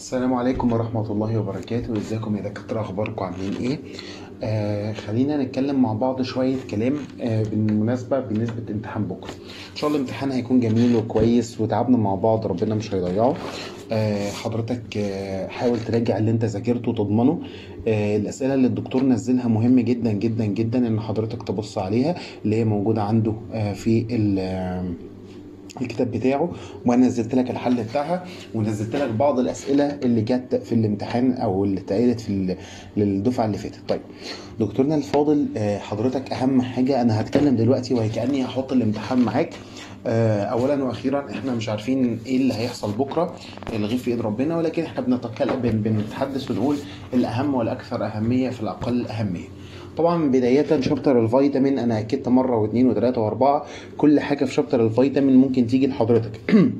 السلام عليكم ورحمة الله وبركاته ازيكم يا دكاترة اخباركم عاملين ايه آه خلينا نتكلم مع بعض شوية كلام آه بالمناسبة بالنسبة امتحان بكرة ان شاء الله الامتحان هيكون جميل وكويس وتعبنا مع بعض ربنا مش هيضيعه آه حضرتك آه حاول تراجع اللي انت ذاكرته وتضمنه آه الاسئله اللي الدكتور نزلها مهم جدا جدا جدا ان حضرتك تبص عليها اللي هي موجوده عنده آه في ال- آه الكتاب بتاعه وانا نزلت لك الحل بتاعها ونزلت لك بعض الاسئله اللي جت في الامتحان او اللي اتقالت في ال- للدفعه اللي فاتت طيب دكتورنا الفاضل آه، حضرتك اهم حاجه انا هتكلم دلوقتي وكاني هحط الامتحان معاك آه، اولا واخيرا احنا مش عارفين ايه اللي هيحصل بكره الغيب في ايد ربنا ولكن احنا بنتكلم بن- بنتحدث ونقول الاهم والاكثر اهميه في الاقل اهميه طبعا بداية شابتر الفيتامين انا اكدت مرة واثنين وثلاثة واربعة كل حاجة في شابتر الفيتامين ممكن تيجي لحضرتك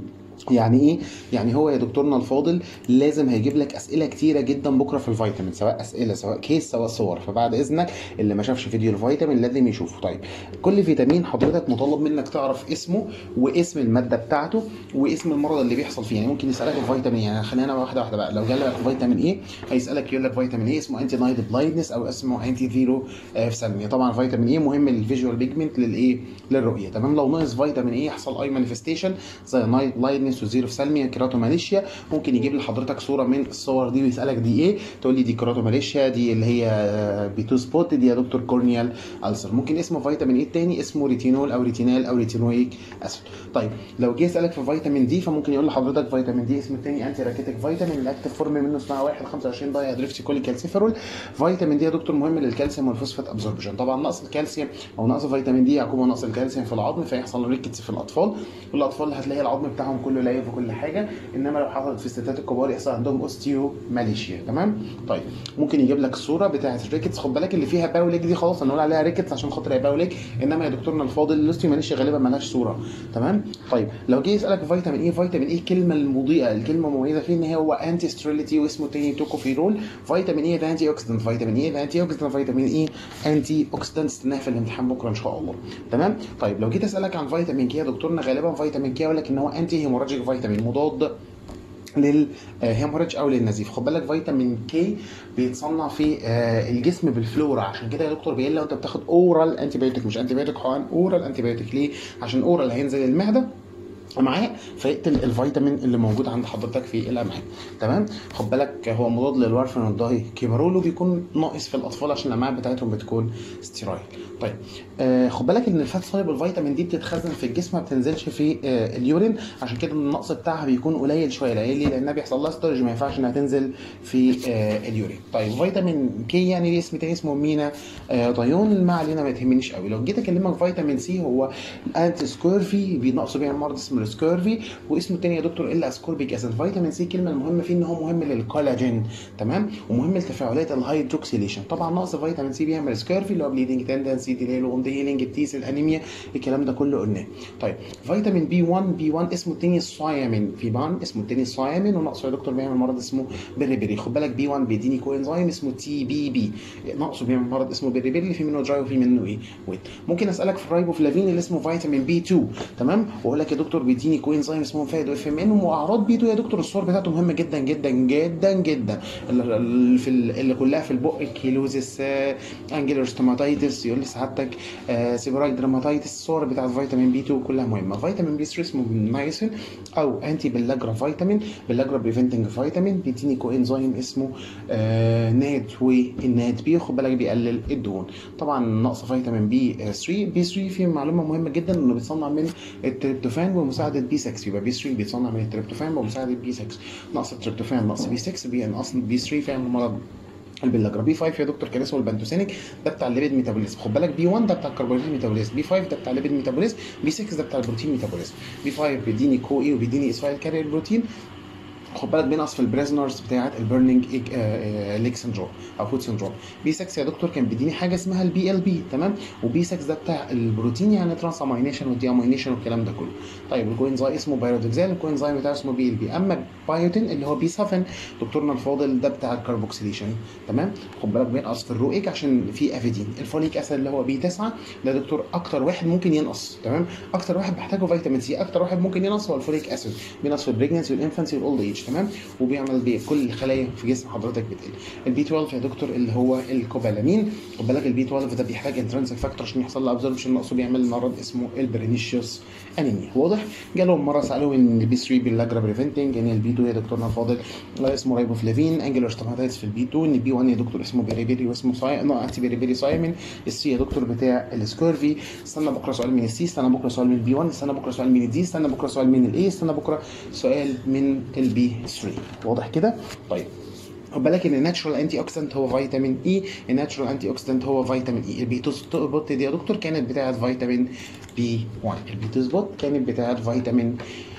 يعني ايه؟ يعني هو يا دكتورنا الفاضل لازم هيجيب لك اسئله كتيره جدا بكره في الفيتامين سواء اسئله سواء كيس سواء صور فبعد اذنك اللي ما شافش فيديو الفيتامين لازم يشوفه طيب كل فيتامين حضرتك مطالب منك تعرف اسمه واسم الماده بتاعته واسم المرض اللي بيحصل فيه يعني ممكن يسالك الفيتامين يعني خلينا واحده واحده بقى لو جالك فيتامين ايه هيسالك يقول لك فيتامين ايه اسمه انتي نايت بلايندنس او اسمه انتي ثيرو سلمي طبعا فيتامين ايه مهم للفيجوال بيجمنت للايه للرؤيه تمام لو ناقص فيتامين ايه يحصل اي مانيفستيشن زي نايت بلايندنس وزيرو سلمي كيراتوماليشيا ممكن يجيب لحضرتك صوره من الصور دي ويسالك دي ايه تقول لي دي كيراتوماليشيا دي اللي هي بيتو سبوت دي يا دكتور كورنيال ألسر ممكن اسمه فيتامين ايه التاني اسمه ريتينول او ريتينال او ريتينويك اسيد طيب لو جه يسالك في فيتامين دي فممكن يقول لحضرتك فيتامين دي اسمه التاني انتي راكيتك فيتامين الاكتف فورم منه اسمها 1 25 داي هيدروكسيكولي كالسيفيرول فيتامين دي يا دكتور مهم للكالسيوم والفوسفات ابزوربشن طبعا نقص الكالسيوم او نقص فيتامين دي يعقبه نقص الكالسيوم في العظم فيحصل ريكتس في الاطفال والاطفال هتلاقي العظم بتاعهم كله لايف وكل حاجه انما لو حصلت في الستات الكبار يحصل عندهم اوستيو ماليشيا تمام طيب ممكن يجيب لك الصوره بتاعه الريكتس خد بالك اللي فيها باوليك دي خلاص هنقول عليها ريكتس عشان خاطر هي باوليك انما يا دكتورنا الفاضل الاوستيو ماليشيا غالبا مالهاش صوره تمام طيب لو جه يسالك فيتامين ايه فيتامين ايه الكلمه المضيئه الكلمه المميزه فيه ان هو انتي ستريليتي واسمه تاني توكوفيرول فيتامين ايه ده انتي اوكسيدنت فيتامين ايه ده انتي اوكسيدنت فيتامين ايه انتي اوكسيدنت استناها في الامتحان بكره ان شاء الله تمام طيب لو جيت اسالك عن فيتامين كي يا دكتورنا غالبا فيتامين كي يقول لك ان هو انتي هيموراجيك فيتامين مضاد للهيموريدج او للنزيف خد بالك فيتامين كي بيتصنع في آه، الجسم بالفلورا عشان كده يا دكتور بيقول لو انت بتاخد اورال انتي بايوتيك مش انتي بايوتيك حقن اورال انتي بايوتيك ليه عشان اورال هينزل المعده امعاء فيقتل الفيتامين اللي موجود عند حضرتك في الامعاء تمام خد بالك هو مضاد للورفين والداي كيبارول وبيكون ناقص في الاطفال عشان الامعاء بتاعتهم بتكون ستيرويد طيب آه خد بالك ان الفات سوليبل الفيتامين دي بتتخزن في الجسم ما بتنزلش في آه اليورين عشان كده النقص بتاعها بيكون قليل شويه قليل ليه لانها بيحصل لها ستورج ما ينفعش انها تنزل في آه اليورين طيب فيتامين كي يعني ليه اسم تاني اسمه مينا آه دايون ما علينا ما تهمنيش قوي لو جيت اكلمك فيتامين سي هو انتي سكورفي بينقصوا بيها مرض اسمه السكورفي واسمه التاني يا دكتور الا اسكوربيك اسيد فيتامين سي الكلمه المهمه فيه ان هو مهم للكولاجين تمام ومهم لتفاعلات الهيدروكسيليشن طبعا نقص فيتامين سي بيعمل سكورفي اللي هو بليدنج تندنسي ديلي وند هيلينج بتيس الانيميا الكلام ده كله قلناه طيب فيتامين بي 1 بي 1 اسمه التاني الصيامين في بان اسمه التاني الصيامين ونقصه يا دكتور بيعمل مرض اسمه بيريبيري خد بالك بي 1 بيديني كو انزيم اسمه تي بي بي نقصه بيعمل مرض اسمه بيريبيري في منه دراي وفي منه ايه ويت ممكن اسالك في الرايبوفلافين اللي اسمه فيتامين بي 2 تمام واقول لك يا دكتور بيديني كو انزيم اسمه فايد اف ام ان واعراض بي 2 يا دكتور الصور بتاعته مهمه جدا جدا جدا جدا اللي اللي في ال- اللي كلها في البق الكيلوزيس آه، انجلر ستوماتيتس يقول لي سعادتك آه، سيبورايك درماتيتس الصور بتاعت فيتامين بي 2 كلها مهمه فيتامين بي 3 اسمه نايسين او انتي بلاجرا فيتامين بلاجرا بريفنتنج فيتامين بيديني كو انزيم اسمه آه، نات والنات بي خد بالك بيقلل الدهون طبعا نقص فيتامين بي 3 بي 3 فيه معلومه مهمه جدا انه بيتصنع من التريبتوفان بمساعده بي 6 يبقى بي 3 بيتصنع من التريبتوفان بمساعده بي 6 نقص التريبتوفان نقص بي 6 بينقص بي 3 فيعمل مرض البلاجرا بي 5 يا دكتور كان اسمه البنتوسينيك ده بتاع الليبيد ميتابوليزم خد بالك بي 1 ده بتاع الكربوهيدرات ميتابوليزم بي 5 ده بتاع الليبيد ميتابوليزم بي 6 ده بتاع البروتين ميتابوليزم بي 5 بيديني كو اي وبيديني اسفايل كارير بروتين خد بالك بينقص في البريزنرز بتاعه البيرنينج ليك سندروم او فود سندروم بي 6 يا دكتور كان بيديني حاجه اسمها البي ال بي تمام وبي 6 ده بتاع البروتين يعني ترانس امينيشن ودي امينيشن والكلام ده كله طيب الكوينزاي اسمه بايرودكزال الكوينزاي بتاعه اسمه بي ال بي اما بايوتين اللي هو بي 7 دكتورنا الفاضل ده بتاع الكربوكسيليشن تمام خد بالك بينقص في الرويك عشان في افيدين الفوليك اسيد اللي هو بي 9 ده دكتور اكتر واحد ممكن ينقص تمام اكتر واحد بيحتاجه فيتامين سي اكتر واحد ممكن ينقص هو الفوليك اسيد بينقص في البريجنسي والانفانسي والاولد ايج تمام وبيعمل بيه كل الخلايا في جسم حضرتك بتقل البي 12 يا دكتور اللي هو الكوبالامين خد بالك البي 12 ده بيحتاج انترنسك فاكتور عشان يحصل له ابزوربشن نقصه بيعمل مرض اسمه البرينيشيوس انيميا واضح جالهم مره سالوهم ان البي 3 باللاجرا بريفنتنج ان البي 2 يا دكتورنا الفاضل اسمه رايبوفلافين انجلو ستوماتايتس في البي 2 ان البي 1 يا دكتور اسمه بيريبيري واسمه ساي نوع انتي بيريبيري سايمين السي يا دكتور بتاع السكورفي استنى بكره سؤال من السي استنى بكره سؤال من البي 1 استنى بكره سؤال من الدي استنى بكره سؤال من الاي استنى بكره سؤال من البي 3 واضح كده طيب خد بالك ان الناتشورال انتي اوكسيدنت هو فيتامين اي الناتشورال انتي اوكسيدنت هو فيتامين اي البيتو سبوت دي يا دكتور كانت بتاعه فيتامين بي 1 البيتو سبوت كانت بتاعه فيتامين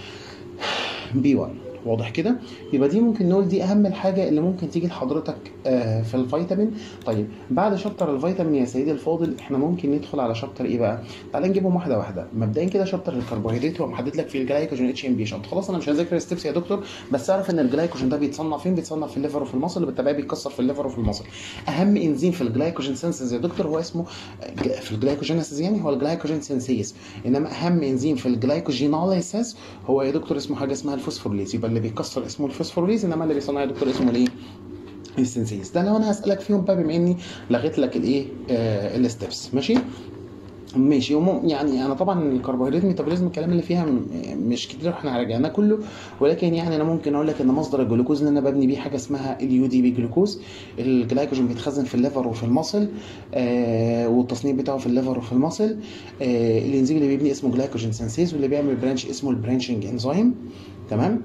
بي 1 واضح كده يبقى دي ممكن نقول دي اهم الحاجه اللي ممكن تيجي لحضرتك آه في الفيتامين طيب بعد شابتر الفيتامين يا سيدي الفاضل احنا ممكن ندخل على شابتر ايه بقى تعال نجيبهم واحده واحده مبدئيا كده شابتر الكربوهيدرات هو محدد لك في الجلايكوجين اتش ام بي شنط خلاص انا مش هذاكر ستيبس يا دكتور بس اعرف ان الجلايكوجين ده بيتصنع فين بيتصنع في الليفر وفي المصل اللي بالتبعيه بيتكسر في الليفر وفي المصل اهم انزيم في الجلايكوجين سينسز يا دكتور هو اسمه في الجلايكوجينيسيس يعني هو الجلايكوجين سينسيس انما اهم انزيم في الجلايكوجيناليسيس هو يا دكتور اسمه حاجه اسمها الفوسفورليز يبقى اللي بيكسر اسمه الفوسفورليز انما اللي بيصنع يا دكتور اسمه الايه السنسيز ده لو انا هسالك فيهم بقى بما اني لغيت لك الايه آه الستبس ماشي ماشي وم... يعني انا طبعا الكربوهيدرات ميتابوليزم الكلام اللي فيها م... مش كتير احنا رجعناه كله ولكن يعني انا ممكن اقول لك ان مصدر الجلوكوز اللي انا ببني بيه حاجه اسمها اليو دي بي جلوكوز الجلايكوجين بيتخزن في الليفر وفي المصل آه والتصنيع بتاعه في الليفر وفي المصل آه الانزيم اللي بيبني اسمه جلايكوجين سنسيز واللي بيعمل برانش اسمه البرانشنج انزيم تمام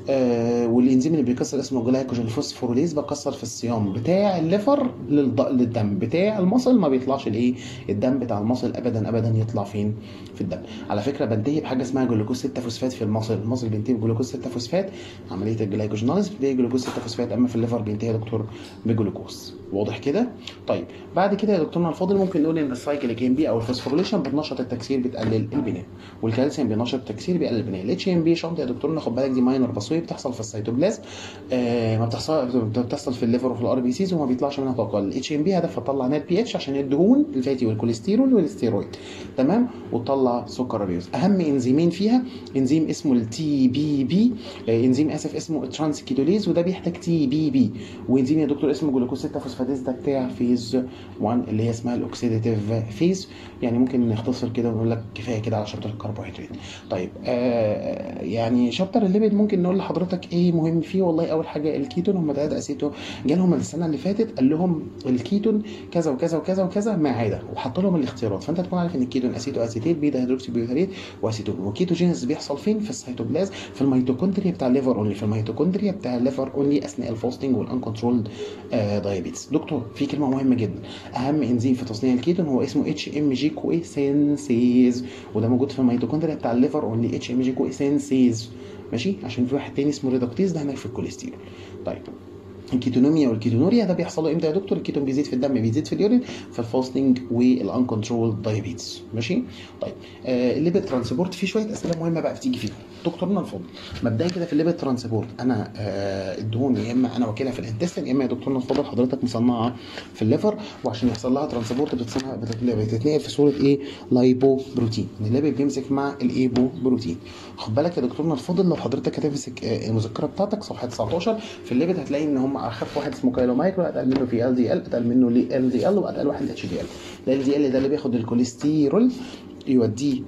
آه والانزيم اللي بيكسر اسمه جلايكوجين فوسفوريليز بكسر في الصيام بتاع الليفر للض... للدم بتاع المصل ما بيطلعش الايه الدم بتاع المصل ابدا ابدا يطلع فين في الدم على فكره بنتهي بحاجه اسمها جلوكوز 6 فوسفات في المصل المصل بينتهي بجلوكوز 6 فوسفات عمليه الجلايكوجيناليز بتنتهي جلوكوز 6 فوسفات اما في الليفر بينتهي يا دكتور بجلوكوز واضح كده طيب بعد كده يا دكتورنا الفاضل ممكن نقول ان السايكليك ام بي او الفوسفوريليشن بتنشط التكسير بتقلل البناء والكالسيوم بينشط التكسير بيقلل البناء الاتش ام بي شنط يا دكتورنا خد بالك دي ماينر بصويه بتحصل في السيتوبلازم آه ما بتحصل بتحصل في الليفر وفي الار بي سيز وما بيطلعش منها طاقه الاتش ام بي هدفها تطلع نت بي اتش عشان الدهون الفاتي والكوليسترول والستيرويد تمام وتطلع سكر ابيوز اهم انزيمين فيها انزيم اسمه التي بي بي آه انزيم اسف اسمه الترانسكيتوليز وده بيحتاج تي بي بي وانزيم يا دكتور اسمه جلوكوز 6 فوسفاتيز ده بتاع فيز 1 اللي هي اسمها الاوكسيديتيف فيز يعني ممكن نختصر كده ونقول لك كفايه كده على شابتر الكربوهيدرات طيب آه يعني شابتر الليبيد ممكن نقول لحضرتك ايه مهم فيه والله اول حاجه الكيتون هم ثلاثه اسيتو جالهم السنه اللي فاتت قال لهم الكيتون كذا وكذا وكذا وكذا ما عدا وحط لهم الاختيارات فانت تكون عارف ان الكيتون اسيتو اسيتيت بيتا هيدروكسي بيوتريت واسيتون والكيتوجينيس بيحصل فين في السيتوبلازم في الميتوكوندريا بتاع الليفر اونلي في الميتوكوندريا بتاع الليفر اونلي اثناء الفاستنج والانكونترولد دايابيتس دكتور في كلمه مهمه جدا اهم انزيم في تصنيع الكيتون هو اسمه اتش ام جي كو اي سينسيز وده موجود في الميتوكوندريا بتاع الليفر اونلي اتش ام جي كو اي سينسيز ماشي عشان في واحد تاني اسمه ريدكتيز ده هناك في الكوليسترول طيب الكيتونوميا والكيتونوريا ده بيحصل له امتى يا دكتور الكيتون بيزيد في الدم بيزيد في اليورين في الفاستنج والانكونترول دايابيتس ماشي طيب آه الليبيد ترانسبورت في شويه اسئله مهمه بقى بتيجي فيهم دكتورنا الفاضل مبدئيا كده في الليبيد ترانسبورت انا آه الدهون يا اما انا واكلها في الانتستين يا اما يا دكتورنا الفاضل حضرتك مصنعه في الليفر وعشان يحصل لها ترانسبورت بتصنع بتتنقل في صوره ايه لايبو بروتين الليبيد بيمسك مع الايبو بروتين خد بالك يا دكتورنا الفاضل لو حضرتك هتمسك آه المذكره بتاعتك صفحه 19 في الليبيد هتلاقي ان هم اخف واحد اسمه كايلو مايكرو اتقل منه في ال دي ال اتقل منه ال دي ال واتقل واحد اتش دي ال ال دي ال ده اللي بياخد الكوليسترول يوديه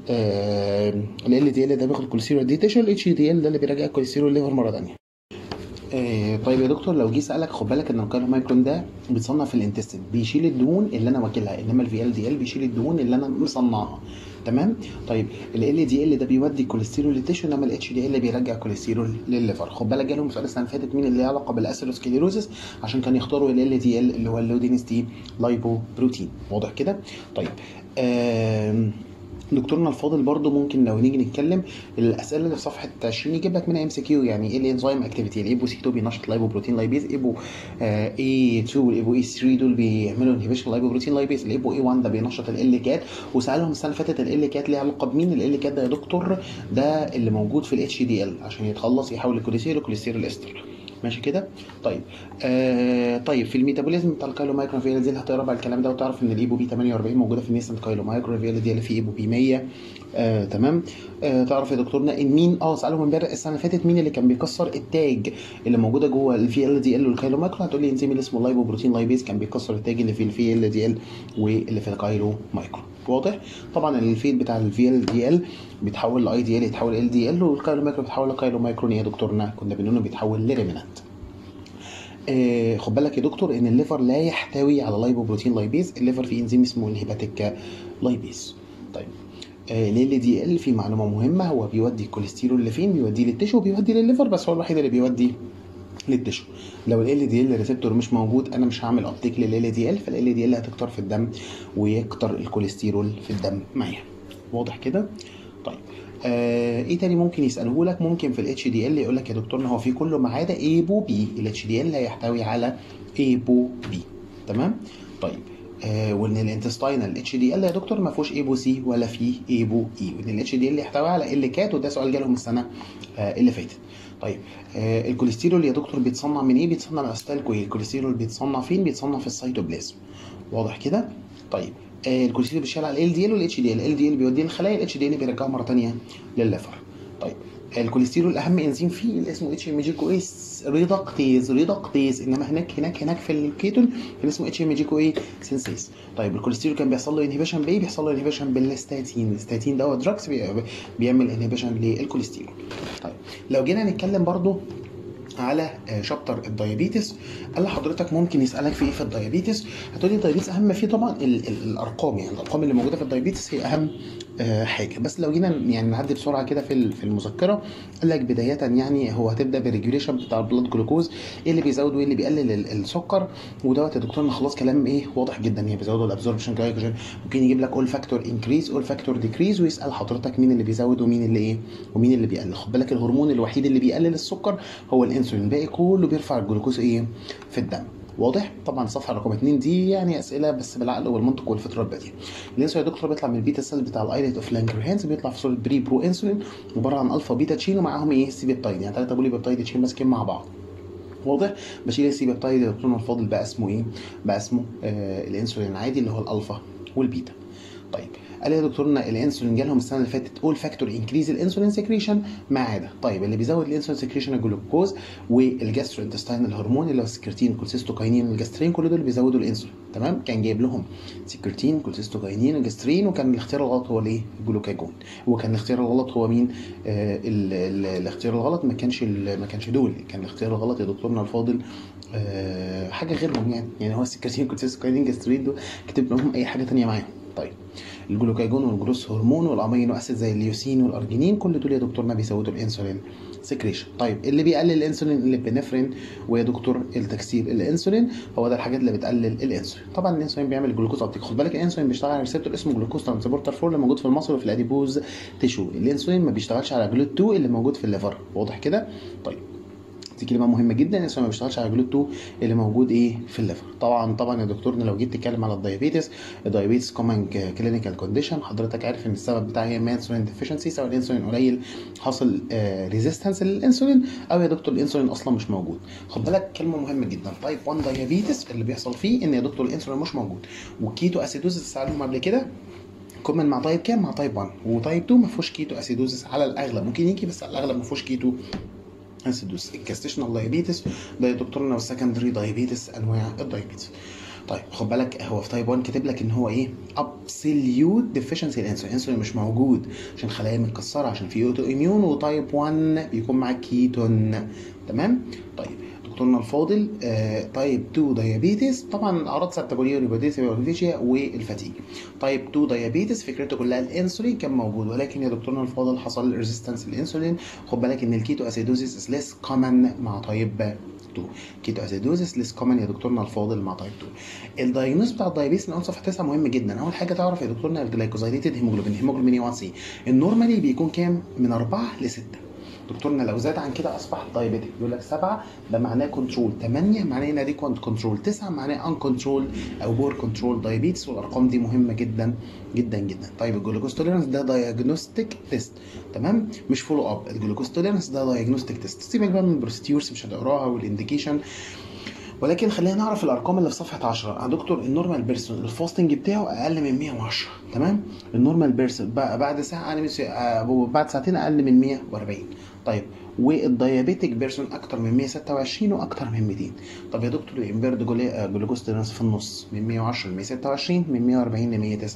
ال دي ال ده بياخد الكوليسترول يوديه تيشن الاتش دي ال ده اللي بيرجع الكوليسترول ليفر مره ثانيه آه طيب يا دكتور لو جه سالك خد بالك ان الكارو مايكرون ده بيتصنع في الانتستين بيشيل الدهون اللي انا واكلها انما الفي ال دي ال بيشيل الدهون اللي انا مصنعها تمام طيب ال دي ال ده بيودي الكوليسترول للتيشو انما الاتش دي ال بيرجع الكوليسترول للليفر خد بالك جالهم سؤال السنه اللي فاتت مين اللي له علاقه بالاسيروسكليروزس عشان كانوا يختاروا ال دي ال اللي هو اللودينستي لايبو بروتين واضح كده طيب آه دكتورنا الفاضل برضو ممكن لو نيجي نتكلم الاسئله اللي في صفحه 20 يجيب لك منها ام سي كيو يعني ايه الانزيم اكتيفيتي الايبو سي 2 بينشط لايبوبروتين لايبيز ايبو اي 2 والايبو اي 3 دول بيعملوا انهبيشن لايبوبروتين لايبيز الايبو اي 1 ده بينشط ال كات وسالهم السنه اللي فاتت ال كات ليه علاقه بمين ال كات ده يا دكتور ده اللي موجود في الاتش دي ال عشان يتخلص يحول الكوليسترول لكوليسترول استر ماشي كده طيب آه طيب في الميتابوليزم بتاع الكايلو مايكرو دي هتقرا بقى الكلام ده وتعرف ان الايبو بي 48 موجوده في النيسنت كايلو مايكرو دي اللي في ايبو بي 100 آه تمام آه تعرف يا دكتورنا ان مين اه سالهم امبارح السنه اللي فاتت مين اللي كان بيكسر التاج اللي موجوده جوه الفي ال دي ال والكايلو مايكرو هتقول لي انزيم اللي اسمه لايبو بروتين لايبيز كان بيكسر التاج اللي في الفي ال دي ال واللي في الكايلو مايكرو واضح طبعا الفيد بتاع الفي ال دي ال بيتحول لاي دي ال يتحول ال دي ال والكايلو مايكرو بيتحول لكايلو مايكرون يا دكتورنا كنا بنقول انه بيتحول لريمنانت آه خد بالك يا دكتور ان الليفر لا يحتوي على لايبوبروتين لايبيز الليفر فيه انزيم اسمه الهيباتيك لايبيز طيب آه ليه دي ال في معلومه مهمه هو بيودي الكوليسترول لفين بيوديه للتشو وبيودي للليفر بس هو الوحيد اللي بيودي للتشو لو ال دي ال ريسبتور مش موجود انا مش هعمل ابتيك لل دي ال فال دي ال هتكتر في الدم ويكتر الكوليسترول في الدم معايا واضح كده طيب آه ايه تاني ممكن يساله لك ممكن في الاتش دي ال يقول لك يا دكتور هو في كله ما عدا ايبو بي الاتش دي ال هيحتوي على ايبو بي تمام طيب آه وان الانتستاينال اتش دي ال يا دكتور ما فيهوش ايبو سي ولا فيه ايبو اي وان الاتش دي ال يحتوي على ال كات وده سؤال جالهم السنه آه اللي فاتت طيب آه الكوليسترول يا دكتور بيتصنع من ايه بيتصنع من اسيتال كوين الكوليسترول بيتصنع فين بيتصنع في السيتوبلازم واضح كده طيب آه الكوليسترول بيشتغل على ال دي ال والاتش دي ال ال دي ال بيوديه للخلايا الاتش دي ال بيرجعه مره ثانيه للليفر طيب الكوليسترول الاهم انزيم فيه اللي اسمه اتش ام جي كو اي ريدكتيز ريدكتيز انما هناك هناك هناك في الكيتون اللي اسمه اتش ام جي كو اي سينسيز طيب الكوليسترول كان بيحصل له انهبيشن بايه بيحصل له انهبيشن بالستاتين الستاتين دوت دراكس بيعمل انهبيشن للكوليسترول طيب لو جينا نتكلم برضو على شابتر الدايابيتس قال لحضرتك ممكن يسالك في ايه في الدايابيتس هتقولي الدايابيتس اهم فيه طبعا ال ال الارقام يعني الارقام اللي موجوده في الدايابيتس هي اهم حاجه بس لو جينا يعني نعدي بسرعه كده في في المذكره قال لك بدايه يعني هو هتبدا بالريجوليشن بتاع البلاد جلوكوز ايه اللي بيزود وايه اللي بيقلل السكر ودوت يا دكتورنا خلاص كلام ايه واضح جدا هي بيزودوا الابزوربشن جلايكوجين ممكن يجيب لك اول فاكتور انكريز اول فاكتور ديكريز ويسال حضرتك مين اللي بيزود ومين اللي ايه ومين اللي بيقلل خد بالك الهرمون الوحيد اللي بيقلل السكر هو الانسولين الباقي كله بيرفع الجلوكوز ايه في الدم واضح طبعا الصفحه رقم 2 دي يعني اسئله بس بالعقل والمنطق والفطره البديهه الانسولين يا دكتور بيطلع من البيتا سيل بتاع الايلت اوف لانجرهانز بيطلع في صوره بري برو انسولين عباره عن الفا بيتا تشين ومعاهم ايه سي بيبتايد يعني ثلاثه بولي بيبتايد تشين ماسكين مع بعض واضح بشيل السي بيبتايد يا دكتور الفاضل بقى اسمه ايه بقى اسمه آه الانسولين العادي اللي هو الالفا والبيتا طيب قال يا دكتورنا الانسولين جالهم السنه اللي فاتت اول فاكتور انكريز الانسولين سكريشن ما عدا طيب اللي بيزود الانسولين سكريشن الجلوكوز والجاسترو انتستاينال هرمون اللي هو السكرتين كولسيستوكاينين والجاسترين كل دول بيزودوا الانسولين تمام كان جايب لهم سكرتين كولسيستوكاينين وجاسترين وكان الاختيار الغلط هو الايه الجلوكاجون وكان الاختيار الغلط هو مين آه ال ال الاختيار الغلط ما كانش ما كانش دول كان الاختيار الغلط يا دكتورنا الفاضل آه حاجه غيرهم يعني يعني هو السكرتين كولسيستوكاينين جاسترين دول كتب لهم اي حاجه ثانيه معاهم طيب الجلوكاجون والجروس هرمون والامينو اسيد زي اليوسين والارجينين كل دول يا دكتورنا بيزودوا الانسولين سكريشن طيب اللي بيقلل الانسولين الابنفرين ويا دكتور التكسير الانسولين هو ده الحاجات اللي بتقلل الانسولين طبعا الانسولين بيعمل جلوكوز ابتيك خد بالك الانسولين بيشتغل على ريسبتور اسمه جلوكوز ترانسبورتر 4 اللي موجود في المصل وفي الاديبوز تيشو الانسولين ما بيشتغلش على جلوت 2 اللي موجود في الليفر واضح كده طيب دي كلمه مهمه جدا الانسولين ما بيشتغلش على جلوت 2 اللي موجود ايه في الليفر طبعا طبعا يا دكتورنا لو جيت تتكلم على الدايابيتس الدايابيتس كومن كلينيكال كونديشن حضرتك عارف ان السبب بتاعها هي انسولين ديفيشنسي سواء الانسولين قليل حاصل ريزيستنس للانسولين او يا دكتور الانسولين اصلا مش موجود خد بالك كلمه مهمه جدا تايب 1 دايابيتس اللي بيحصل فيه ان يا دكتور الانسولين مش موجود والكيتو اسيدوزس سالهم قبل كده كومن مع تايب كام مع تايب 1 وتايب 2 ما فيهوش كيتو اسيدوزس على الاغلب ممكن يجي بس على الاغلب ما فيهوش كيتو اسيدوس الكاستيشنال دايابيتس ده يا دكتورنا والسكندري دايابيتس انواع الدايابيتس طيب خد بالك هو في تايب 1 كاتب لك ان هو ايه ابسوليوت ديفيشنسي الانسولين الانسولين مش موجود عشان خلايا متكسره عشان في اوتو اميون وتايب 1 بيكون معاك كيتون تمام طيب دكتورنا الفاضل آه تايب 2 دايابيتس طبعا اعراض سبتابوليه ونيبوديسيا والفيشيا والفتيج تايب 2 دايابيتس فكرته كلها الانسولين كان موجود ولكن يا دكتورنا الفاضل حصل ريزيستنس الانسولين خد بالك ان الكيتو اسيدوزيس از ليس كومن مع تايب 2 كيتو اسيدوزيس ليس كومن يا دكتورنا الفاضل مع تايب 2 الدايجنوز بتاع الدايابيتس من اول صفحه 9 مهم جدا اول حاجه تعرف يا دكتورنا الجلايكوزايديتد هيموجلوبين هيموجلوبين 1 سي النورمالي بيكون كام من 4 ل 6 دكتورنا لو زاد عن كده اصبح دايابيتك يقول لك 7 ده معناه كنترول 8 معناه ان دي كنترول 9 معناه ان كنترول او بور كنترول دايابيتس والارقام دي مهمه جدا جدا جدا طيب الجلوكوز توليرانس ده دايجنوستيك تيست تمام مش فولو اب الجلوكوز توليرانس ده دايجنوستيك تيست سيبك بقى من البروستيورز مش هتقراها والانديكيشن ولكن خلينا نعرف الارقام اللي في صفحه 10 يا دكتور النورمال بيرسون الفاستنج بتاعه اقل من 110 تمام النورمال بيرسون بعد ساعه اقل من بعد ساعتين اقل من 140 طيب والديابيتك بيرسون اكتر من 126 واكتر من 200 طب يا دكتور الامبيرد جلوكوز توليرانس في النص من 110 ل 126 من 140 ل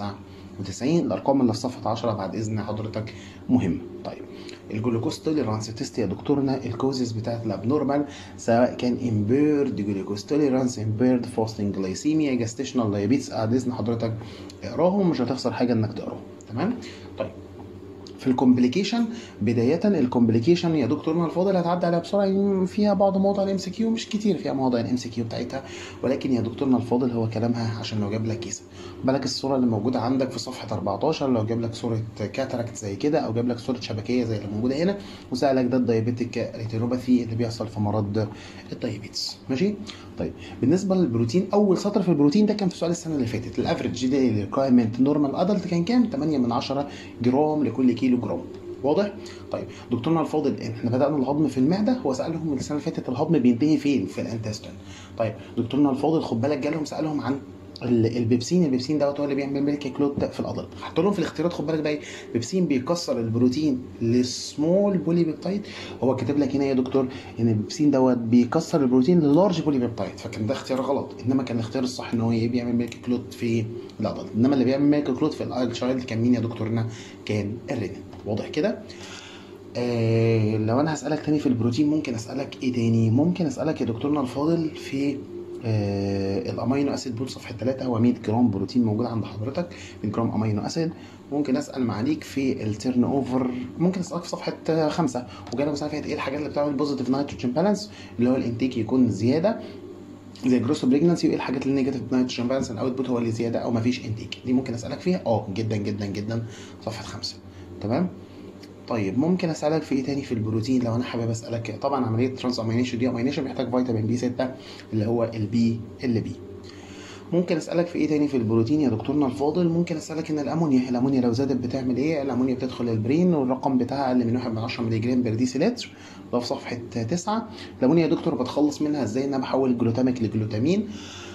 199 الارقام اللي في صفحه 10 بعد اذن حضرتك مهمه طيب الجلوكوز توليرانس تيست يا دكتورنا الكوزز بتاعت الابنورمال سواء كان امبيرد جلوكوز توليرانس امبيرد فاستنج جلايسيميا جاستيشنال دايابيتس بعد اذن حضرتك اقراهم مش هتخسر حاجه انك تقراهم تمام طيب في الكومبليكيشن بداية الكومبليكيشن يا دكتورنا الفاضل هتعدي عليها بسرعة فيها بعض مواضع الام سي كيو مش كتير فيها مواضع الام سي كيو بتاعتها ولكن يا دكتورنا الفاضل هو كلامها عشان لو جاب لك كيسة بالك الصورة اللي موجودة عندك في صفحة 14 لو جاب لك صورة كاتاراكت زي كده او جاب لك صورة شبكية زي اللي موجودة هنا وسألك ده الدايابيتيك ريتينوباثي اللي بيحصل في مرض الدايابيتس ماشي طيب بالنسبة للبروتين اول سطر في البروتين ده كان في سؤال السنة اللي فاتت الافريج دي ريكوايرمنت نورمال ادلت كان كام 8 من 10 جرام لكل كيلو جرام واضح؟ طيب دكتورنا الفاضل احنا بدانا الهضم في المعده هو سالهم السنه اللي فاتت الهضم بينتهي فين؟ في الانتستين. طيب دكتورنا الفاضل خد بالك جالهم سالهم عن البيبسين البيبسين دوت هو اللي بيعمل ميلك كلوت في العضله حط لهم في الاختيارات خد بالك بقى البيبسين بيكسر البروتين لسمول بولي بيبتايد هو كاتب لك هنا يا دكتور ان البيبسين دوت بيكسر البروتين للارج بولي بيبتايد فكان ده اختيار غلط انما كان الاختيار الصح ان هو بيعمل ميلك كلوت في العضله انما اللي بيعمل ميلك كلوت في الشايلد كان مين يا دكتورنا كان الرينين واضح كده آه لو انا هسالك تاني في البروتين ممكن اسالك ايه تاني ممكن اسالك يا دكتورنا الفاضل في آه الامينو اسيد بول صفحه 3 هو 100 جرام بروتين موجود عند حضرتك 100 جرام امينو اسيد ممكن اسال معاليك في التيرن اوفر ممكن اسالك في صفحه 5 وجانا مساله فيها ايه الحاجات اللي بتعمل بوزيتيف نيتروجين بالانس اللي هو الانتيك يكون زياده زي جروس بريجنسي وايه الحاجات اللي نيجاتيف نيتروجين بالانس الاوتبوت هو اللي زياده او ما فيش انتيك دي ممكن اسالك فيها اه جدا جدا جدا صفحه 5 تمام طيب ممكن اسالك في ايه تاني في البروتين لو انا حابب اسالك طبعا عمليه ترانس امينيشن دي امينيشن بيحتاج فيتامين بي 6 اللي هو البي ال بي ممكن اسالك في ايه تاني في البروتين يا دكتورنا الفاضل ممكن اسالك ان الامونيا الامونيا لو زادت بتعمل ايه الامونيا بتدخل البرين والرقم بتاعها اقل من 1 من 10 مللي جرام بر ديسيلتر ده في صفحه 9 الامونيا يا دكتور بتخلص منها ازاي ان انا بحول الجلوتاميك لجلوتامين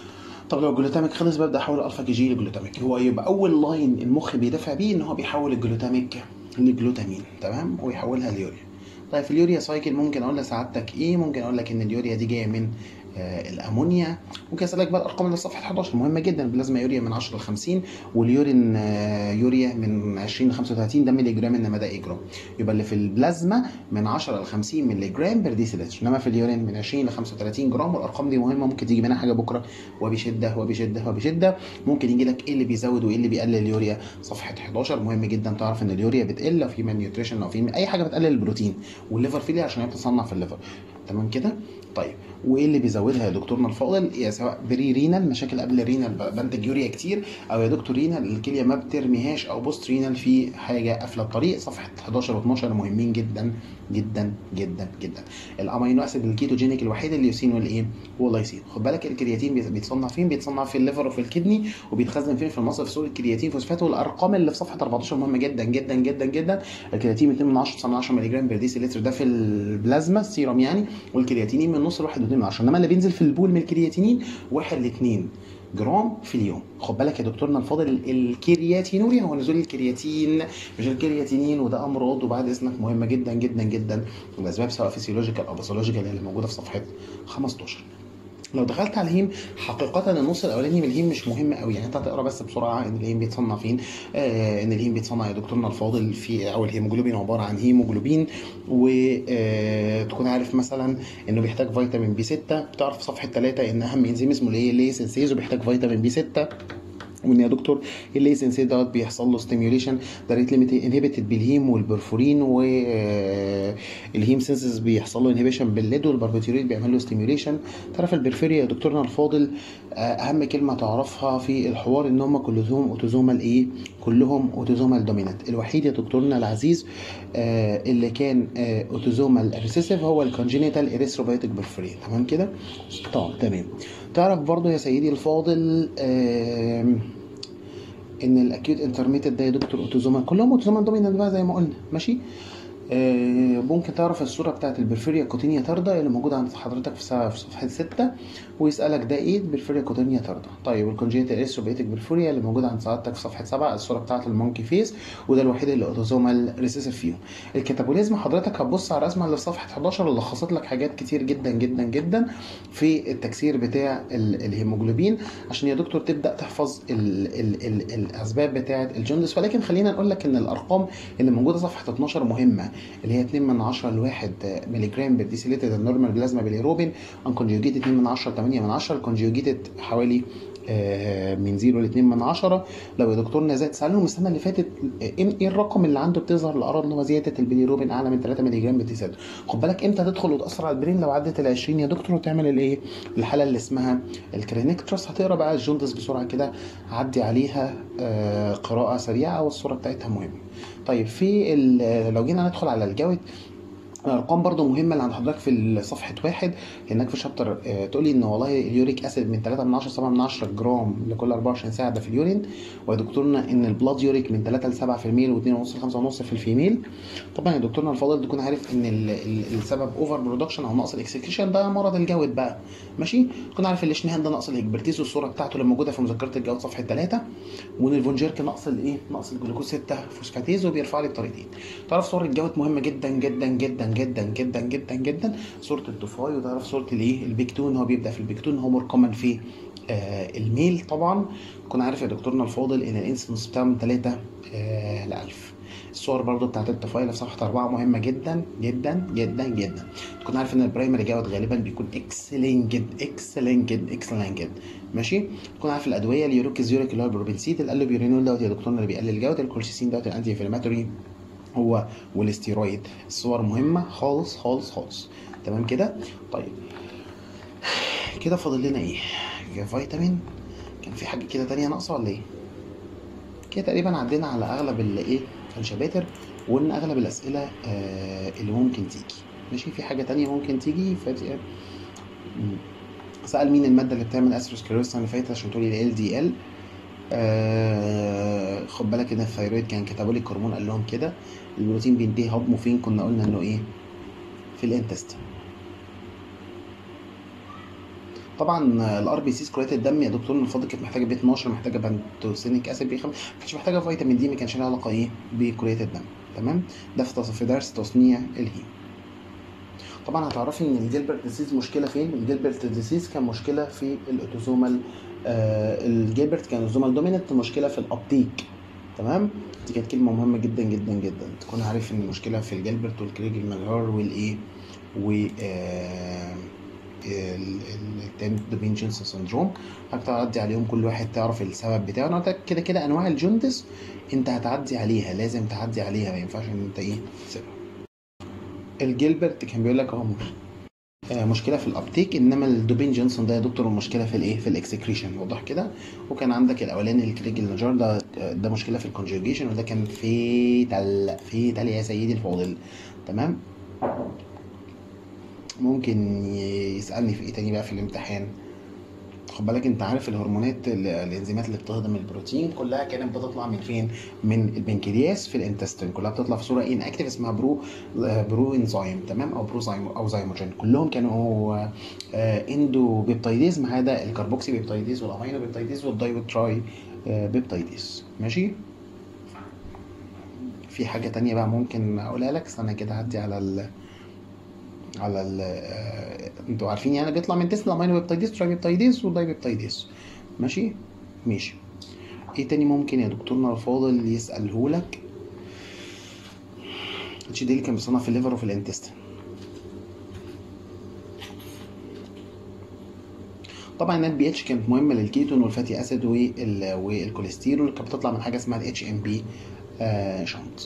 طب لو الجلوتاميك خلص ببدا احول الفا كي جي لجلوتاميك هو يبقى اول لاين المخ بيدافع بيه ان هو بيحول الجلوتاميك لجلوتامين تمام ويحولها ليوريا طيب في اليوريا سايكل ممكن اقول لسعادتك ايه ممكن اقول لك ان اليوريا دي جايه من آه الامونيا ممكن اسالك بقى الارقام اللي في صفحه 11 مهمه جدا البلازما يوريا من 10 ل 50 واليورين آه يوريا من 20 ل 35 ده مللي جرام انما ده ايه جرام يبقى اللي في البلازما من 10 ل 50 مللي جرام بر ديسيلتر انما في اليورين من 20 ل 35 جرام والارقام دي مهمه ممكن تيجي منها حاجه بكره وبشده وبشده وبشده ممكن يجي لك ايه اللي بيزود وايه اللي بيقلل اليوريا صفحه 11 مهم جدا تعرف ان اليوريا بتقل لو في مان نيوتريشن لو في اي حاجه بتقلل البروتين والليفر فيليا عشان هي بتصنع في الليفر تمام كده طيب وايه اللي بيزودها يا دكتورنا الفاضل يا سواء بري رينال مشاكل قبل رينال بنتج يوريا كتير او يا دكتور رينال الكليه ما بترميهاش او بوست رينال في حاجه قافله الطريق صفحه 11 و12 مهمين جدا جدا جدا جدا الامينو اسيد الكيتوجينيك الوحيد اللي يوسين والايه هو اللايسين خد بالك الكرياتين بيتصنع فين بيتصنع في الليفر وفي الكدني وبيتخزن فين في المصل في صوره كرياتين فوسفات والارقام اللي في صفحه 14 مهمه جدا جدا جدا جدا الكرياتين 2 من 10 10 مللي جرام بر ديسيلتر ده في البلازما السيروم يعني والكرياتينين من نص لواحد 2 من 10 انما اللي بينزل في البول من الكرياتينين 1 ل 2 جرام في اليوم خد بالك يا دكتورنا الفاضل الكرياتينوريا هو نزول الكرياتين مش الكرياتينين وده امراض وبعد اذنك مهمه جدا جدا جدا والاسباب سواء فيسيولوجيكال او باثولوجيكال اللي موجوده في صفحه 15 لو دخلت على الهيم حقيقة النص الأولاني من الهيم مش مهم قوي يعني أنت هتقرا بس بسرعة إن الهيم بيتصنع فين آه إن الهيم بيتصنع يا دكتورنا الفاضل في أو الهيموجلوبين عبارة عن هيموجلوبين وتكون عارف مثلا إنه بيحتاج فيتامين بي 6 بتعرف في صفحة 3 إن أهم إنزيم اسمه الإيه ليه سنسيز وبيحتاج فيتامين بي 6 وان يا دكتور الليسنس دوت بيحصل له ستيميوليشن دايركت ليميت انهبيتد بالهيم والبرفورين والهيم سنسز بيحصل له انهبيشن بالليد والباربيتوريت بيعمل له ستيميوليشن تعرف البرفيريا يا دكتورنا الفاضل اهم كلمه تعرفها في الحوار ان هم كلهم اوتوزومال ايه كلهم اوتوزومال دومينانت الوحيد يا دكتورنا العزيز اللي كان اوتوزومال ريسيسيف هو الكونجينيتال اريثروبايتك برفوريا تمام كده طب تمام تعرف برضو يا سيدي الفاضل ان الاكيوت انترميتد ده يا دكتور اوتوزوما كلهم اوتوزوما دومينانت بقى زي ما قلنا ماشي آه ممكن تعرف الصورة بتاعت البرفيريا كوتينيا تاردا اللي موجودة عند حضرتك في صفحة ستة ويسألك ده ايه البرفيريا كوتينيا تاردا طيب والكونجيتال اريثروبيتك برفيريا اللي موجودة عند سعادتك في صفحة سبعة الصورة بتاعت المونكي فيس وده الوحيد اللي اوتوزومال ريسيسيف فيهم الكتابوليزم حضرتك هتبص على الرسمة اللي في صفحة 11 اللي لخصت لك حاجات كتير جدا جدا جدا في التكسير بتاع الهيموجلوبين عشان يا دكتور تبدأ تحفظ ال ال ال الأسباب بتاعت الجوندس ولكن خلينا نقول لك ان الأرقام اللي موجودة صفحة 12 مهمة اللي هي 2 من 10 ل 1 مللي جرام بير ديسيليتد النورمال بلازما باليروبين انكونجوجيتد 2 من 10 ل 8 من 10 الكونجوجيتد حوالي من 0 ل 2 من 10 لو يا دكتورنا زاد سالهم السنه اللي فاتت ايه الرقم اللي عنده بتظهر الاعراض اللي هو زياده البيليروبين اعلى من 3 مللي جرام بالديسيليتد خد بالك امتى تدخل وتاثر على البرين لو عدت ال 20 يا دكتور وتعمل الايه الحاله اللي اسمها الكرينيكتروس هتقرا بقى الجوندس بسرعه كده عدي عليها قراءه سريعه والصوره بتاعتها مهمه طيب في لو جينا ندخل على الجوت الارقام برضو مهمه اللي عند حضرتك في صفحه واحد هناك في شابتر آه تقول لي ان والله اليوريك اسيد من 3 من 10 7 من 10 جرام لكل 24 ساعه ده في اليورين ويا دكتورنا ان البلاد يوريك من 3 ل 7 في الميل و2.5 ل 5.5 في الفيميل طبعا يا دكتورنا الفاضل تكون عارف ان ال ال السبب اوفر برودكشن او نقص الاكسكريشن ده مرض الجود بقى ماشي تكون عارف الاشنهان ده نقص الاكبرتيز والصوره بتاعته اللي موجوده في مذكره الجود صفحه 3 وان الفونجيرك نقص الايه نقص الجلوكوز 6 فوسفاتيز وبيرفع لي بطريقتين تعرف صور الجود مهمه جدا جدا جدا جدا جدا جدا جدا صوره الدفاي وتعرف صوره الايه البيكتون هو بيبدا في البيكتون هو مور كومن في آه الميل طبعا تكون عارف يا دكتورنا الفاضل ان الانسنس بتاعه من 3 آه ل 1000 الصور برضو بتاعت الطفايله في صفحه أربعة مهمه جدا جدا جدا جدا تكون عارف ان البرايمري جوت غالبا بيكون اكسلنت جد اكسلنت جد اكسلنت جد ماشي تكون عارف الادويه اليوروكيز يوريك اللي هو البروبنسيت الالوبيورينول دوت يا دكتورنا اللي بيقلل الجوده الكولشيسين دوت الانتي انفلاماتوري هو والاستيرويد الصور مهمة خالص خالص خالص تمام كده طيب كده فاضل لنا ايه فيتامين كان في حاجة كده تانية ناقصة ولا ايه كده تقريبا عدينا على اغلب اللي ايه كان شباتر وقلنا اغلب الاسئلة آه اللي ممكن تيجي ماشي في حاجة تانية ممكن تيجي فاتي سأل مين المادة اللي بتعمل اثيروسكليروز السنة اللي فاتت عشان تقولي ال دي ال آه خد بالك ان الثيرويد كان كاتابوليك هرمون قال لهم كده البروتين بينتهي هضمه فين كنا قلنا انه ايه في الانتست طبعا الار بي سيز كريات الدم يا دكتور الفاضل كانت محتاجه بي 12 محتاجه بنتوسينيك اسيد بي 5 ما كانتش محتاجه فيتامين دي ما كانش لها علاقه ايه بكريات الدم تمام ده في في درس تصنيع الهيم طبعا هتعرفي ان الجيلبرت ديسيز مشكله فين الجيلبرت ديسيز كان مشكله في الاوتوزومال آه الجيلبرت كان اوتوزومال دوميننت مشكله في الابتيك تمام دي كانت كلمه مهمه جدا جدا جدا تكون عارف ان المشكله في الجيلبرت والكريج المجهار والايه و آه التاني دوبين جينسون سندروم هتعدي عليهم كل واحد تعرف السبب بتاعه انا قلت كده كده انواع الجوندس انت هتعدي عليها لازم تعدي عليها ما ينفعش ان انت ايه تسيبها الجيلبرت كان بيقول لك اهو مشكله في الابتيك انما الدوبين جونسون ده يا دكتور المشكله في الايه في الاكسكريشن واضح كده وكان عندك الاولاني الكريج النجار ده ده مشكله في الكونجوجيشن وده كان في تل في تل يا سيدي الفاضل تمام ممكن يسالني في ايه تاني بقى في الامتحان خد بالك انت عارف الهرمونات الانزيمات اللي بتهضم البروتين كلها كانت بتطلع من فين من البنكرياس في الانتستين كلها بتطلع في صوره ان اكتف اسمها برو برو انزيم تمام او برو او زيموجين كلهم كانوا اندو بيبتايديز ما عدا الكربوكسي بيبتايديز والامينو بيبتايديز والدايوتراي بيبتايديز ماشي في حاجه تانية بقى ممكن اقولها لك استنى كده هدي على ال على ال آه، انتوا عارفين يعني بيطلع من تيست الامينو بيبتايديز ترايبيبتايديز ودايبيبتايديز ماشي ماشي ايه تاني ممكن يا دكتورنا الفاضل يسأله لك اتش دي اللي كان بيصنع في الليفر وفي الانتستين طبعا البي اتش كانت مهمه للكيتون والفاتي اسيد وال- والكوليسترول كانت بتطلع من حاجه اسمها الاتش ام بي شنط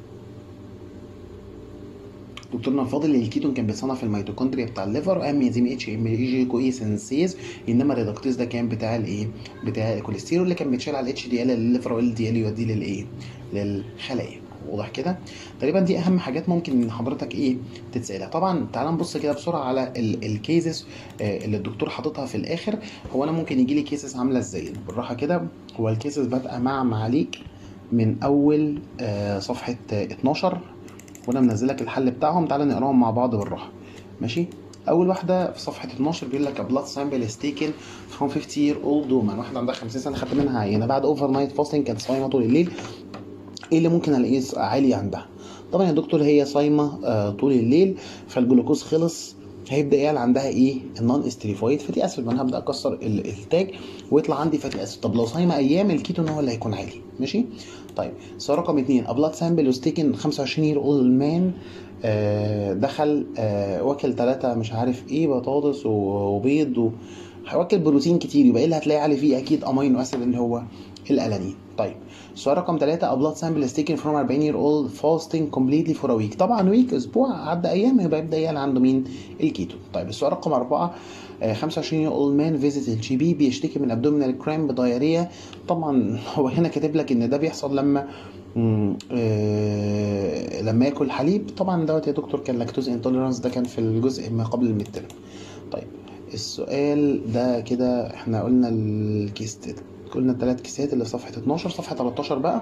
دكتورنا الفاضل الكيتون كان بيتصنع في الميتوكوندريا بتاع الليفر واهم انزيم اتش ام جي كو اي سينسيز انما الريدكتيز ده كان بتاع الايه بتاع الكوليسترول اللي كان بيتشال على الاتش دي ال الليفر وال دي ال يوديه للايه للخلايا واضح كده تقريبا دي اهم حاجات ممكن ان حضرتك ايه تتسالها طبعا تعال نبص كده بسرعه على الكيسز اللي الدكتور حاططها في الاخر هو انا ممكن يجي لي كيسز عامله ازاي بالراحه كده هو الكيسز بادئه مع معاليك من اول آه، صفحه آه، 12 وانا منزل لك الحل بتاعهم تعال نقراهم مع بعض بالراحه ماشي اول واحده في صفحه 12 بيقول لك a blood sample is taken from 50 year old woman واحده عندها 50 سنه خدت منها عينه بعد اوفر نايت فاستنج كانت صايمه طول الليل ايه اللي ممكن الاقيه عالي عندها طبعا يا دكتور هي صايمه آه، طول الليل فالجلوكوز خلص هيبدا يعلى عندها ايه النون استريفايد فاتي اسيد ما انا هبدا اكسر ال- التاج ويطلع عندي فاتي اسيد طب لو صايمه ايام الكيتون هو اللي هيكون عالي ماشي طيب سؤال رقم اثنين ابلاد سامبل وستيكن 25 يير اولد مان دخل آه، واكل ثلاثة مش عارف ايه بطاطس و- وبيض و... واكل بروتين كتير يبقى ايه اللي هتلاقي عليه فيه اكيد امينو اسيد اللي هو الالانين طيب سؤال رقم ثلاثة a blood sample is taken from 40 year old fasting completely for a week طبعا ويك اسبوع عدى ايام يبقى يبدا يعلى عنده مين الكيتو طيب السؤال رقم أربعة آه، 25 year old man visit الجي بي بيشتكي من abdominal cramp diarrhea طبعا هو هنا كاتب لك ان ده بيحصل لما مم، آه، لما ياكل حليب طبعا دوت يا دكتور كان لاكتوز انتوليرانس ده كان في الجزء ما قبل الميد طيب السؤال ده كده احنا قلنا الكيس قلنا الثلاث كيسات اللي في صفحة 12 صفحة 13 بقى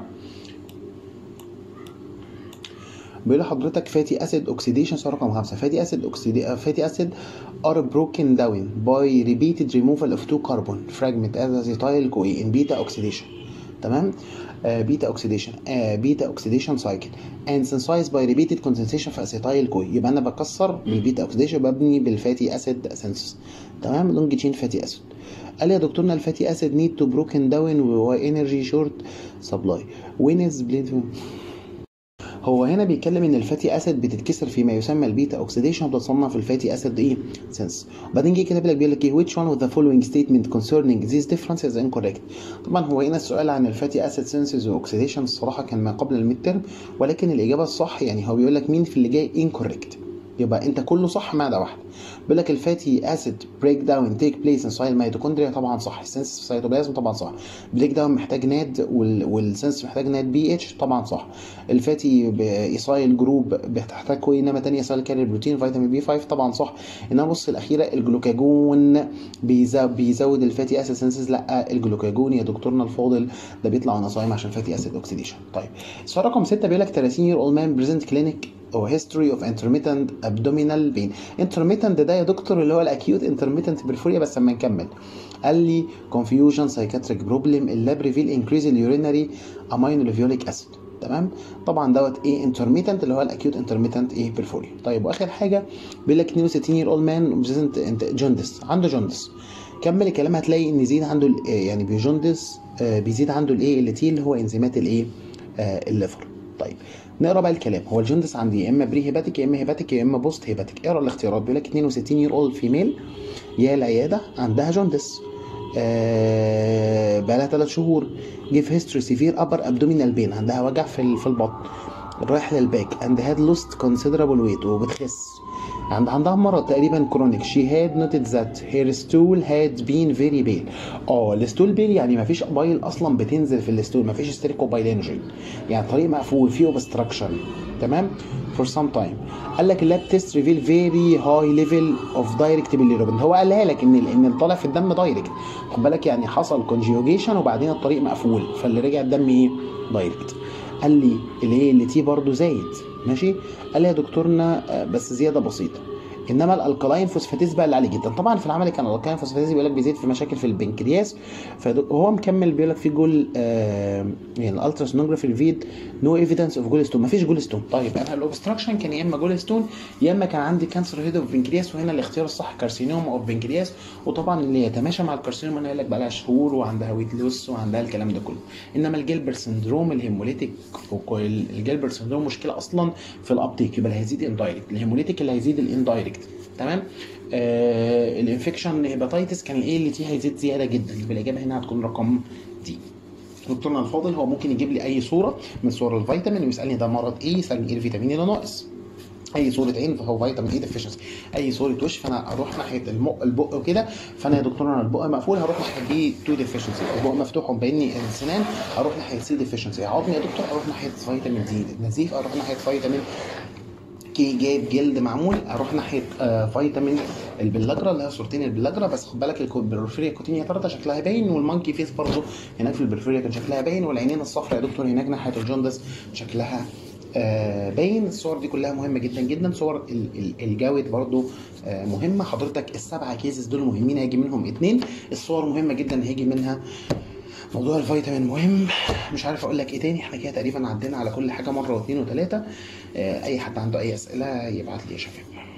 بيقول لحضرتك فاتي اسيد اوكسيديشن سؤال رقم 5 فاتي اسيد اوكسيدي فاتي اسيد are broken down by repeated removal of two carbon fragment as acetyl CoA in beta oxidation تمام بيتا اوكسيديشن بيتا اوكسيديشن سايكل and synthesized by repeated condensation في اسيتايل كوي يبقى انا بكسر بالبيتا اوكسيديشن ببني بالفاتي اسيد سينثيس تمام لونج تشين فاتي اسيد قال لي يا دكتورنا الفاتي اسيد نيد تو بروكن داون وانرجي شورت سبلاي وين از بليد هو هنا بيتكلم ان الفاتي اسيد بتتكسر فيما يسمى البيتا اوكسيديشن بتتصنع في الفاتي اسيد ايه سنس وبعدين جه كاتب لك بيقول لك ايه which one of the following statement concerning these differences is incorrect طبعا هو هنا السؤال عن الفاتي اسيد سنسز واوكسيديشن الصراحه كان ما قبل الميد ترم ولكن الاجابه الصح يعني هو بيقول لك مين في اللي جاي incorrect يبقى انت كله صح ما عدا واحده بيقول لك الفاتي اسيد بريك داون تيك بليس انسايد الميتوكوندريا طبعا صح السنس في السيتوبلازم طبعا صح بريك داون محتاج ناد وال... والسنس محتاج ناد بي اتش طبعا صح الفاتي ايسايل جروب بتحتاج كوي انما تانية سايل كاري بروتين فيتامين بي 5 طبعا صح انما بص الاخيره الجلوكاجون بيزو... بيزود الفاتي اسيد سنسز لا الجلوكاجون يا دكتورنا الفاضل ده بيطلع وانا صايم عشان فاتي اسيد اوكسيديشن طيب السؤال رقم 6 بيقول لك 30 year old man present clinic او history of intermittent abdominal pain intermittent ده يا دكتور اللي هو الاكيوت intermittent برفوريا بس اما نكمل قال لي confusion psychiatric problem اللاب ريفيل increase اليورينري aminolevulic acid تمام طبعا دوت ايه intermittent اللي هو الاكيوت intermittent ايه برفوريا طيب واخر حاجه بيقول لك 62 year old man present جوندس عنده جوندس كمل الكلام هتلاقي ان يزيد عنده ال- يعني بيجوندس آه، بيزيد عنده الايه اللي اللي هو انزيمات الايه آه، الليفر طيب نقرا بقى الكلام هو الجوندس عندي يا اما بري هيباتيك يا اما هيباتيك يا اما بوست هيباتيك اقرا الاختيارات بيقول لك 62 يير اولد فيميل يا العياده عندها جوندس آه بقى لها 3 شهور جيف هيستوري سيفير ابر ابدومينال بين عندها وجع في ال- في البطن رايح للباك اند هاد لوست كونسيدرابل ويت وبتخس عند عندها مرض تقريبا كرونيك شي هاد نوتد ذات هير ستول هاد بين فيري بيل اه الستول بيل يعني ما فيش بايل اصلا بتنزل في الستول ما فيش ستيريكو بايلينجين يعني طريق مقفول فيه اوبستراكشن تمام فور سام تايم قال لك اللاب تيست ريفيل فيري هاي ليفل اوف دايركت بيليروبين هو قالها لك ان ان اللي طالع في الدم دايركت خد بالك يعني حصل كونجيوجيشن وبعدين الطريق مقفول فاللي رجع الدم ايه دايركت قال لي الايه اللي تي برضه زايد ماشي قال لي يا دكتورنا آه، بس زياده بسيطه انما الالكلاين فوسفاتيز بقى اللي عالي جدا طبعا في العمل كان الالكلاين فوسفاتيز بيقول لك بيزيد في مشاكل في البنكرياس فهو مكمل بيقول لك في جول آه يعني الالتراسونوجرافي الفيد نو ايفيدنس اوف جول ستون مفيش جول ستون طيب انا الاوبستراكشن كان يا اما جول ستون يا اما كان عندي كانسر هيد اوف بنكرياس وهنا الاختيار الصح كارسينوما اوف بنكرياس وطبعا اللي يتماشى مع الكارسينوما انا قال لك بقى لها شهور وعندها ويت لوس وعندها الكلام ده كله انما الجيلبر سندروم الهيموليتيك الجيلبر سندروم مشكله اصلا في الابتيك يبقى اللي هيزيد اندايركت الهيموليتيك اللي هيزيد الاندايركت تمام آه الانفكشن هيباتيتس كان الايه اللي فيه هيزيد زياده جدا يبقى الاجابه هنا هتكون رقم دي دكتورنا الفاضل هو ممكن يجيب لي اي صوره من صور الفيتامين ويسالني ده مرض ايه يسالني ايه الفيتامين اللي ناقص اي صوره عين فهو فيتامين اي ديفيشنسي اي صوره وش فانا اروح ناحيه المق البق وكده فانا يا دكتور انا البق مقفول هروح ناحيه بي 2 ديفيشنسي البق مفتوح ومبيني السنان اروح ناحيه سي ديفيشنسي عظمي يا دكتور اروح ناحيه فيتامين دي نزيف اروح ناحيه فيتامين كي جايب جلد معمول اروح ناحيه آه فيتامين البلاجرا اللي هي صورتين البلاجرا بس خد بالك البرفيريا كوتينيا طرطه شكلها باين والمونكي فيس برضه هناك في البرفيريا كان شكلها باين والعينين الصفراء يا دكتور هناك ناحيه الجوندس شكلها آه باين الصور دي كلها مهمه جدا جدا صور الجود برضو آه مهمه حضرتك السبعه كيسز دول مهمين هيجي منهم اتنين الصور مهمه جدا هيجي منها موضوع الفيتامين مهم مش عارف اقول لك ايه تاني احنا كده تقريبا عدينا على كل حاجه مره واثنين وثلاثه آه اي حد عنده اي اسئله يبعت لي يا شباب